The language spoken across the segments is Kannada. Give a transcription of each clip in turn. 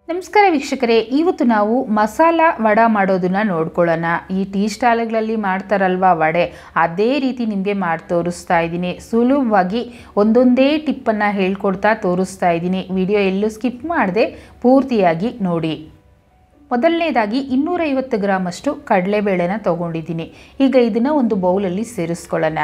ನಮಸ್ಕಾರ ವೀಕ್ಷಕರೇ ಇವತ್ತು ನಾವು ಮಸಾಲ ವಡ ಮಾಡೋದನ್ನ ನೋಡ್ಕೊಳ್ಳೋಣ ಈ ಟೀ ಸ್ಟಾಲ್ಗಳಲ್ಲಿ ಮಾಡ್ತಾರಲ್ವಾ ವಡೆ ಅದೇ ರೀತಿ ನಿಮಗೆ ಮಾಡಿ ತೋರಿಸ್ತಾ ಇದ್ದೀನಿ ಸುಲಭವಾಗಿ ಒಂದೊಂದೇ ಟಿಪ್ಪನ್ನು ಹೇಳ್ಕೊಡ್ತಾ ತೋರಿಸ್ತಾ ಇದ್ದೀನಿ ವಿಡಿಯೋ ಎಲ್ಲೂ ಸ್ಕಿಪ್ ಮಾಡದೆ ಪೂರ್ತಿಯಾಗಿ ನೋಡಿ ಮೊದಲನೇದಾಗಿ ಇನ್ನೂರೈವತ್ತು ಗ್ರಾಮಷ್ಟು ಕಡಲೆಬೇಳೆನ ತೊಗೊಂಡಿದ್ದೀನಿ ಈಗ ಇದನ್ನು ಒಂದು ಬೌಲಲ್ಲಿ ಸೇರಿಸ್ಕೊಳ್ಳೋಣ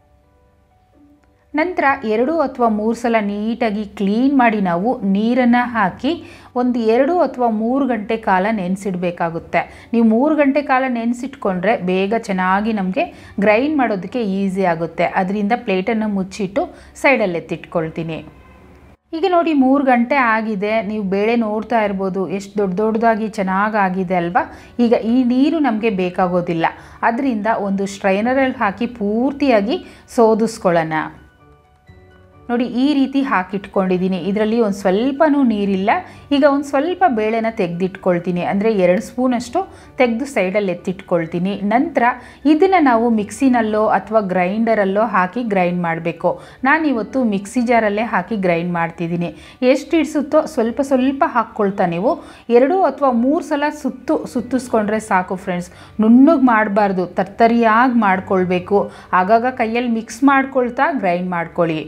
ನಂತರ ಎರಡು ಅಥವಾ ಮೂರು ಸಲ ನೀಟಾಗಿ ಕ್ಲೀನ್ ಮಾಡಿ ನಾವು ನೀರನ್ನು ಹಾಕಿ ಒಂದು ಎರಡು ಅಥವಾ ಮೂರು ಗಂಟೆ ಕಾಲ ನೆನೆಸಿಡಬೇಕಾಗುತ್ತೆ ನೀವು ಮೂರು ಗಂಟೆ ಕಾಲ ನೆನೆಸಿಟ್ಕೊಂಡ್ರೆ ಬೇಗ ಚೆನ್ನಾಗಿ ನಮಗೆ ಗ್ರೈಂಡ್ ಮಾಡೋದಕ್ಕೆ ಈಸಿ ಆಗುತ್ತೆ ಅದರಿಂದ ಪ್ಲೇಟನ್ನು ಮುಚ್ಚಿಟ್ಟು ಸೈಡಲ್ಲಿ ಎತ್ತಿಟ್ಕೊಳ್ತೀನಿ ಈಗ ನೋಡಿ ಮೂರು ಗಂಟೆ ಆಗಿದೆ ನೀವು ಬೇಳೆ ನೋಡ್ತಾ ಇರ್ಬೋದು ಎಷ್ಟು ದೊಡ್ಡ ದೊಡ್ಡದಾಗಿ ಚೆನ್ನಾಗಿ ಆಗಿದೆ ಅಲ್ವಾ ಈಗ ಈ ನೀರು ನಮಗೆ ಬೇಕಾಗೋದಿಲ್ಲ ಅದರಿಂದ ಒಂದು ಸ್ಟ್ರೈನರಲ್ಲಿ ಹಾಕಿ ಪೂರ್ತಿಯಾಗಿ ಸೋದಿಸ್ಕೊಳ್ಳೋಣ ನೋಡಿ ಈ ರೀತಿ ಹಾಕಿಟ್ಕೊಂಡಿದ್ದೀನಿ ಇದರಲ್ಲಿ ಒಂದು ಸ್ವಲ್ಪನೂ ನೀರಿಲ್ಲ ಈಗ ಒಂದು ಸ್ವಲ್ಪ ಬೇಳೆನ ತೆಗೆದಿಟ್ಕೊಳ್ತೀನಿ ಅಂದರೆ ಎರಡು ಸ್ಪೂನಷ್ಟು ತೆಗೆದು ಸೈಡಲ್ಲಿ ಎತ್ತಿಟ್ಕೊಳ್ತೀನಿ ನಂತರ ಇದನ್ನು ನಾವು ಮಿಕ್ಸಿನಲ್ಲೋ ಅಥವಾ ಗ್ರೈಂಡರಲ್ಲೋ ಹಾಕಿ ಗ್ರೈಂಡ್ ಮಾಡಬೇಕು ನಾನಿವತ್ತು ಮಿಕ್ಸಿ ಜಾರಲ್ಲೇ ಹಾಕಿ ಗ್ರೈಂಡ್ ಮಾಡ್ತಿದ್ದೀನಿ ಎಷ್ಟು ಇಡಿಸುತ್ತೋ ಸ್ವಲ್ಪ ಸ್ವಲ್ಪ ಹಾಕ್ಕೊಳ್ತಾ ನೀವು ಎರಡು ಅಥವಾ ಮೂರು ಸಲ ಸುತ್ತು ಸುತ್ತಿಸ್ಕೊಂಡ್ರೆ ಸಾಕು ಫ್ರೆಂಡ್ಸ್ ನುಣ್ಣಗೆ ಮಾಡಬಾರ್ದು ತರ್ತರಿಯಾಗಿ ಮಾಡ್ಕೊಳ್ಬೇಕು ಆಗಾಗ ಕೈಯಲ್ಲಿ ಮಿಕ್ಸ್ ಮಾಡ್ಕೊಳ್ತಾ ಗ್ರೈಂಡ್ ಮಾಡ್ಕೊಳ್ಳಿ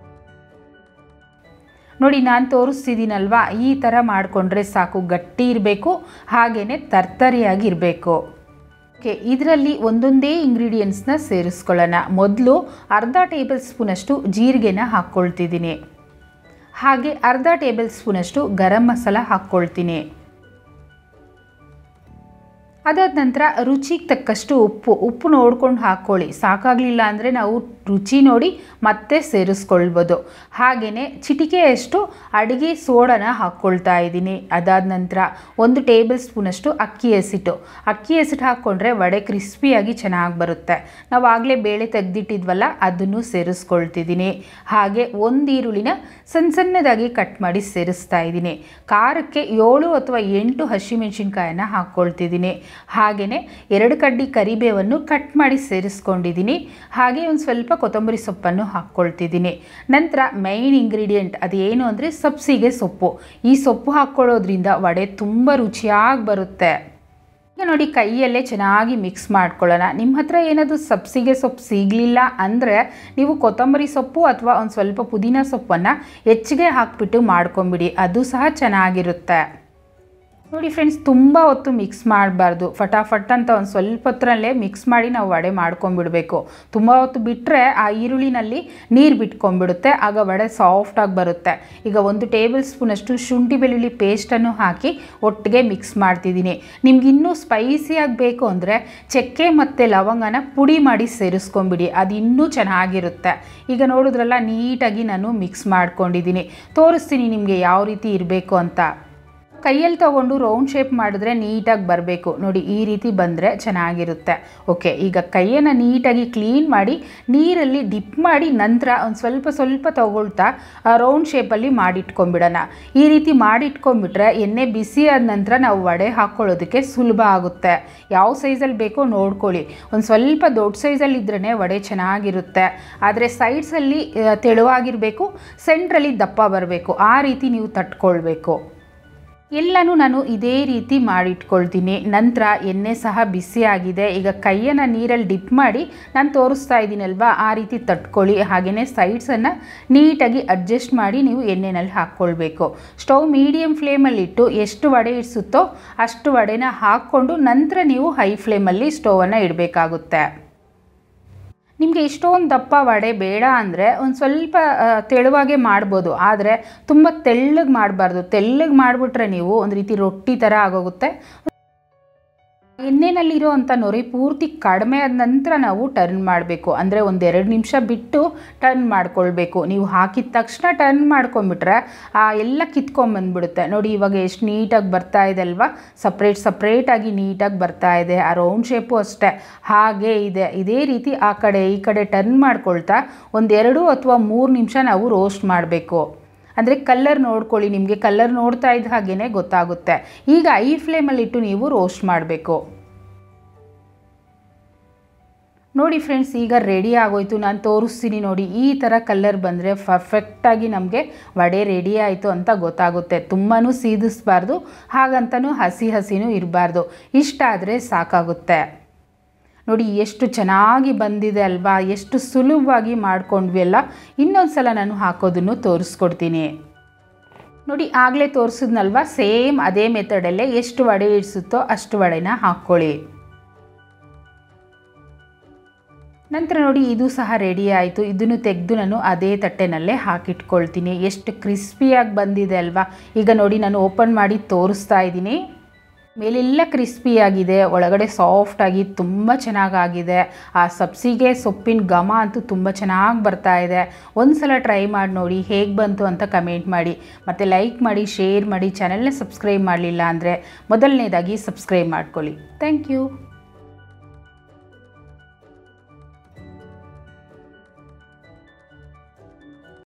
ನೋಡಿ ನಾನು ತೋರಿಸ್ತಿದ್ದೀನಲ್ವಾ ಈ ಥರ ಮಾಡಿಕೊಂಡ್ರೆ ಸಾಕು ಗಟ್ಟಿ ಇರಬೇಕು ಹಾಗೆಯೇ ತರ್ತರಿಯಾಗಿ ಇರಬೇಕು ಓಕೆ ಇದರಲ್ಲಿ ಒಂದೊಂದೇ ಇಂಗ್ರೀಡಿಯೆಂಟ್ಸ್ನ ಸೇರಿಸ್ಕೊಳ್ಳೋಣ ಮೊದಲು ಅರ್ಧ ಟೇಬಲ್ ಸ್ಪೂನಷ್ಟು ಜೀರಿಗೆನ ಹಾಕ್ಕೊಳ್ತಿದ್ದೀನಿ ಹಾಗೆ ಅರ್ಧ ಟೇಬಲ್ ಸ್ಪೂನಷ್ಟು ಗರಂ ಮಸಾಲ ಹಾಕ್ಕೊಳ್ತೀನಿ ಅದಾದ ನಂತರ ರುಚಿಗೆ ತಕ್ಕಷ್ಟು ಉಪ್ಪು ಉಪ್ಪು ನೋಡ್ಕೊಂಡು ಹಾಕ್ಕೊಳ್ಳಿ ಸಾಕಾಗಲಿಲ್ಲ ಅಂದರೆ ನಾವು ರುಚಿ ನೋಡಿ ಮತ್ತೆ ಸೇರಿಸ್ಕೊಳ್ಬೋದು ಹಾಗೆಯೇ ಚಿಟಿಕೆಯಷ್ಟು ಅಡುಗೆ ಸೋಡನ ಹಾಕ್ಕೊಳ್ತಾ ಇದ್ದೀನಿ ಅದಾದ ನಂತರ ಒಂದು ಟೇಬಲ್ ಸ್ಪೂನಷ್ಟು ಅಕ್ಕಿ ಹಸಿಟ್ಟು ಅಕ್ಕಿ ಹಸಿಟ್ಟು ಹಾಕ್ಕೊಂಡ್ರೆ ವಡೆ ಕ್ರಿಸ್ಪಿಯಾಗಿ ಚೆನ್ನಾಗಿ ಬರುತ್ತೆ ನಾವು ಆಗಲೇ ಬೇಳೆ ತೆಗೆದಿಟ್ಟಿದ್ವಲ್ಲ ಅದನ್ನು ಸೇರಿಸ್ಕೊಳ್ತಿದ್ದೀನಿ ಹಾಗೆ ಒಂದು ಈರುಳ್ಳಿನ ಸಣ್ಣ ಸಣ್ಣದಾಗಿ ಕಟ್ ಮಾಡಿ ಸೇರಿಸ್ತಾ ಇದ್ದೀನಿ ಖಾರಕ್ಕೆ ಏಳು ಅಥವಾ ಎಂಟು ಹಸಿಮೆಣಸಿನ್ಕಾಯನ್ನ ಹಾಕ್ಕೊಳ್ತಿದ್ದೀನಿ ಹಾಗೆಯೇ ಎರಡು ಕಡ್ಡಿ ಕರಿಬೇವನ್ನು ಕಟ್ ಮಾಡಿ ಸೇರಿಸ್ಕೊಂಡಿದ್ದೀನಿ ಹಾಗೆ ಒಂದು ಸ್ವಲ್ಪ ಕೊತ್ತಂಬರಿ ಸೊಪ್ಪನ್ನು ಹಾಕ್ಕೊಳ್ತಿದ್ದೀನಿ ನಂತರ ಮೈನ್ ಇಂಗ್ರೀಡಿಯೆಂಟ್ ಅದೇನು ಅಂದರೆ ಸಬ್ಸಿಗೆ ಸೊಪ್ಪು ಈ ಸೊಪ್ಪು ಹಾಕ್ಕೊಳ್ಳೋದ್ರಿಂದ ವಡೆ ತುಂಬ ರುಚಿಯಾಗಿ ಬರುತ್ತೆ ಈಗ ನೋಡಿ ಕೈಯಲ್ಲೇ ಚೆನ್ನಾಗಿ ಮಿಕ್ಸ್ ಮಾಡ್ಕೊಳ್ಳೋಣ ನಿಮ್ಮ ಹತ್ರ ಏನಾದರೂ ಸಬ್ಸಿಗೆ ಸೊಪ್ಪು ಸಿಗಲಿಲ್ಲ ಅಂದರೆ ನೀವು ಕೊತ್ತಂಬರಿ ಸೊಪ್ಪು ಅಥವಾ ಒಂದು ಸ್ವಲ್ಪ ಪುದೀನ ಸೊಪ್ಪನ್ನು ಹೆಚ್ಚಿಗೆ ಹಾಕ್ಬಿಟ್ಟು ಮಾಡ್ಕೊಂಬಿಡಿ ಅದು ಸಹ ಚೆನ್ನಾಗಿರುತ್ತೆ ನೋಡಿ ಫ್ರೆಂಡ್ಸ್ ತುಂಬ ಹೊತ್ತು ಮಿಕ್ಸ್ ಮಾಡಬಾರ್ದು ಫಟಾಫಟ್ ಅಂತ ಒಂದು ಸ್ವಲ್ಪ ಹೊತ್ತರಲ್ಲೇ ಮಿಕ್ಸ್ ಮಾಡಿ ನಾವು ವಡೆ ಮಾಡ್ಕೊಂಬಿಡಬೇಕು ತುಂಬ ಹೊತ್ತು ಬಿಟ್ಟರೆ ಆ ಈರುಳ್ಳಿನಲ್ಲಿ ನೀರು ಬಿಟ್ಕೊಂಡ್ಬಿಡುತ್ತೆ ಆಗ ವಡೆ ಸಾಫ್ಟಾಗಿ ಬರುತ್ತೆ ಈಗ ಒಂದು ಟೇಬಲ್ ಸ್ಪೂನಷ್ಟು ಶುಂಠಿ ಬೆಳ್ಳುಳ್ಳಿ ಪೇಸ್ಟನ್ನು ಹಾಕಿ ಒಟ್ಟಿಗೆ ಮಿಕ್ಸ್ ಮಾಡ್ತಿದ್ದೀನಿ ನಿಮ್ಗೆ ಇನ್ನೂ ಸ್ಪೈಸಿಯಾಗಿ ಬೇಕು ಅಂದರೆ ಚಕ್ಕೆ ಮತ್ತು ಲವಂಗನ ಪುಡಿ ಮಾಡಿ ಸೇರಿಸ್ಕೊಂಬಿಡಿ ಅದು ಇನ್ನೂ ಚೆನ್ನಾಗಿರುತ್ತೆ ಈಗ ನೋಡಿದ್ರಲ್ಲ ನೀಟಾಗಿ ನಾನು ಮಿಕ್ಸ್ ಮಾಡ್ಕೊಂಡಿದ್ದೀನಿ ತೋರಿಸ್ತೀನಿ ನಿಮಗೆ ಯಾವ ರೀತಿ ಇರಬೇಕು ಅಂತ ಕೈಯಲ್ಲಿ ತೊಗೊಂಡು ರೌಂಡ್ ಶೇಪ್ ಮಾಡಿದ್ರೆ ನೀಟಾಗಿ ಬರಬೇಕು ನೋಡಿ ಈ ರೀತಿ ಬಂದರೆ ಚೆನ್ನಾಗಿರುತ್ತೆ ಓಕೆ ಈಗ ಕೈಯನ್ನು ನೀಟಾಗಿ ಕ್ಲೀನ್ ಮಾಡಿ ನೀರಲ್ಲಿ ಡಿಪ್ ಮಾಡಿ ನಂತರ ಒಂದು ಸ್ವಲ್ಪ ಸ್ವಲ್ಪ ತಗೊಳ್ತಾ ರೌಂಡ್ ಶೇಪಲ್ಲಿ ಮಾಡಿಟ್ಕೊಂಬಿಡೋಣ ಈ ರೀತಿ ಮಾಡಿಟ್ಕೊಂಡ್ಬಿಟ್ರೆ ಎಣ್ಣೆ ಬಿಸಿ ಆದ ನಂತರ ನಾವು ವಡೆ ಹಾಕ್ಕೊಳ್ಳೋದಕ್ಕೆ ಸುಲಭ ಆಗುತ್ತೆ ಯಾವ ಸೈಜಲ್ಲಿ ಬೇಕೋ ನೋಡ್ಕೊಳ್ಳಿ ಒಂದು ಸ್ವಲ್ಪ ದೊಡ್ಡ ಸೈಜಲ್ಲಿ ಇದ್ರೇ ವಡೆ ಚೆನ್ನಾಗಿರುತ್ತೆ ಆದರೆ ಸೈಡ್ಸಲ್ಲಿ ತೆಳುವಾಗಿರಬೇಕು ಸೆಂಟ್ರಲ್ಲಿ ದಪ್ಪ ಬರಬೇಕು ಆ ರೀತಿ ನೀವು ತಟ್ಕೊಳ್ಬೇಕು ಎಲ್ಲನೂ ನಾನು ಇದೇ ರೀತಿ ಮಾಡಿಟ್ಕೊಳ್ತೀನಿ ನಂತರ ಎಣ್ಣೆ ಸಹ ಬಿಸಿ ಆಗಿದೆ ಈಗ ಕೈಯನ್ನು ನೀರಲ್ಲಿ ಡಿಪ್ ಮಾಡಿ ನಾನು ತೋರಿಸ್ತಾ ಇದ್ದೀನಲ್ವಾ ಆ ರೀತಿ ತಟ್ಕೊಳ್ಳಿ ಹಾಗೆಯೇ ಸೈಡ್ಸನ್ನು ನೀಟಾಗಿ ಅಡ್ಜಸ್ಟ್ ಮಾಡಿ ನೀವು ಎಣ್ಣೆನಲ್ಲಿ ಹಾಕ್ಕೊಳ್ಬೇಕು ಸ್ಟವ್ ಮೀಡಿಯಮ್ ಫ್ಲೇಮಲ್ಲಿಟ್ಟು ಎಷ್ಟು ವಡೆ ಇಡಿಸುತ್ತೋ ಅಷ್ಟು ವಡೆನ ಹಾಕ್ಕೊಂಡು ನಂತರ ನೀವು ಹೈ ಫ್ಲೇಮಲ್ಲಿ ಸ್ಟವನ್ನು ಇಡಬೇಕಾಗುತ್ತೆ ನಿಮಗೆ ಇಷ್ಟೊಂದು ದಪ್ಪ ವಡೆ ಬೇಡ ಅಂದರೆ ಒಂದು ಸ್ವಲ್ಪ ತೆಳುವಾಗೆ ಮಾಡ್ಬೋದು ಆದರೆ ತುಂಬ ತೆಳ್ಳಗೆ ಮಾಡಬಾರ್ದು ತೆಳ್ಳಗೆ ಮಾಡಿಬಿಟ್ರೆ ನೀವು ಒಂದು ರೀತಿ ರೊಟ್ಟಿ ಥರ ಆಗೋಗುತ್ತೆ ಎಣ್ಣೆನಲ್ಲಿರೋ ಅಂಥ ನೊರೆ ಪೂರ್ತಿ ಕಡಿಮೆ ಆದ ನಂತರ ನಾವು ಟರ್ನ್ ಮಾಡಬೇಕು ಅಂದರೆ ಒಂದು ಎರಡು ನಿಮಿಷ ಬಿಟ್ಟು ಟರ್ನ್ ಮಾಡ್ಕೊಳ್ಬೇಕು ನೀವು ಹಾಕಿದ ತಕ್ಷಣ ಟರ್ನ್ ಮಾಡ್ಕೊಂಬಿಟ್ರೆ ಆ ಎಲ್ಲ ಕಿತ್ಕೊಂಬಂದ್ಬಿಡುತ್ತೆ ನೋಡಿ ಇವಾಗ ಎಷ್ಟು ನೀಟಾಗಿ ಬರ್ತಾ ಇದೆ ಅಲ್ವಾ ಸಪ್ರೇಟ್ ಸಪ್ರೇಟಾಗಿ ನೀಟಾಗಿ ಬರ್ತಾ ಇದೆ ಆ ರೌಂಡ್ ಶೇಪು ಅಷ್ಟೇ ಹಾಗೇ ಇದೆ ಇದೇ ರೀತಿ ಆ ಕಡೆ ಈ ಕಡೆ ಟರ್ನ್ ಮಾಡ್ಕೊಳ್ತಾ ಒಂದೆರಡು ಅಥವಾ ಮೂರು ನಿಮಿಷ ನಾವು ರೋಸ್ಟ್ ಮಾಡಬೇಕು ಅಂದರೆ ಕಲ್ಲರ್ ನೋಡ್ಕೊಳ್ಳಿ ನಿಮಗೆ ಕಲ್ಲರ್ ನೋಡ್ತಾ ಇದ್ದ ಹಾಗೇ ಗೊತ್ತಾಗುತ್ತೆ ಈಗ ಐ ಫ್ಲೇಮಲ್ಲಿಟ್ಟು ನೀವು ರೋಸ್ಟ್ ಮಾಡಬೇಕು ನೋಡಿ ಫ್ರೆಂಡ್ಸ್ ಈಗ ರೆಡಿ ಆಗೋಯ್ತು ನಾನು ತೋರಿಸ್ತೀನಿ ನೋಡಿ ಈ ಥರ ಕಲರ್ ಬಂದರೆ ಪರ್ಫೆಕ್ಟಾಗಿ ನಮಗೆ ವಡೆ ರೆಡಿ ಆಯಿತು ಅಂತ ಗೊತ್ತಾಗುತ್ತೆ ತುಂಬಾ ಸೀದಿಸ್ಬಾರ್ದು ಹಾಗಂತನೂ ಹಸಿ ಹಸಿನೂ ಇರಬಾರ್ದು ಇಷ್ಟ ಆದರೆ ಸಾಕಾಗುತ್ತೆ ನೋಡಿ ಎಷ್ಟು ಚೆನ್ನಾಗಿ ಬಂದಿದೆ ಅಲ್ವಾ ಎಷ್ಟು ಸುಲಭವಾಗಿ ಮಾಡ್ಕೊಂಡ್ವಿ ಅಲ್ಲ ಇನ್ನೊಂದು ಸಲ ನಾನು ಹಾಕೋದನ್ನು ತೋರಿಸ್ಕೊಡ್ತೀನಿ ನೋಡಿ ಆಗಲೇ ತೋರಿಸಿದ್ನಲ್ವ ಸೇಮ್ ಅದೇ ಮೆಥಡಲ್ಲೇ ಎಷ್ಟು ವಡೆ ಇಡಿಸುತ್ತೋ ಅಷ್ಟು ವಡೆನ ಹಾಕ್ಕೊಳ್ಳಿ ನಂತರ ನೋಡಿ ಇದು ಸಹ ರೆಡಿ ಆಯಿತು ಇದನ್ನು ತೆಗೆದು ನಾನು ಅದೇ ತಟ್ಟೆನಲ್ಲೇ ಹಾಕಿಟ್ಕೊಳ್ತೀನಿ ಎಷ್ಟು ಕ್ರಿಸ್ಪಿಯಾಗಿ ಬಂದಿದೆ ಅಲ್ವಾ ಈಗ ನೋಡಿ ನಾನು ಓಪನ್ ಮಾಡಿ ತೋರಿಸ್ತಾ ಇದ್ದೀನಿ ಮೇಲೆಲ್ಲ ಕ್ರಿಸ್ಪಿಯಾಗಿದೆ ಒಳಗಡೆ ಸಾಫ್ಟಾಗಿ ತುಂಬ ಚೆನ್ನಾಗಾಗಿದೆ ಆ ಸಬ್ಸಿಗೆ ಸೊಪ್ಪಿನ ಘಮ ಅಂತೂ ತುಂಬ ಚೆನ್ನಾಗಿ ಬರ್ತಾ ಇದೆ ಒಂದು ಸಲ ಟ್ರೈ ಮಾಡಿ ನೋಡಿ ಹೇಗೆ ಬಂತು ಅಂತ ಕಮೆಂಟ್ ಮಾಡಿ ಮತ್ತು ಲೈಕ್ ಮಾಡಿ ಶೇರ್ ಮಾಡಿ ಚಾನೆಲ್ನ ಸಬ್ಸ್ಕ್ರೈಬ್ ಮಾಡಲಿಲ್ಲ ಅಂದರೆ ಮೊದಲನೇದಾಗಿ ಸಬ್ಸ್ಕ್ರೈಬ್ ಮಾಡ್ಕೊಳ್ಳಿ ಥ್ಯಾಂಕ್ ಯು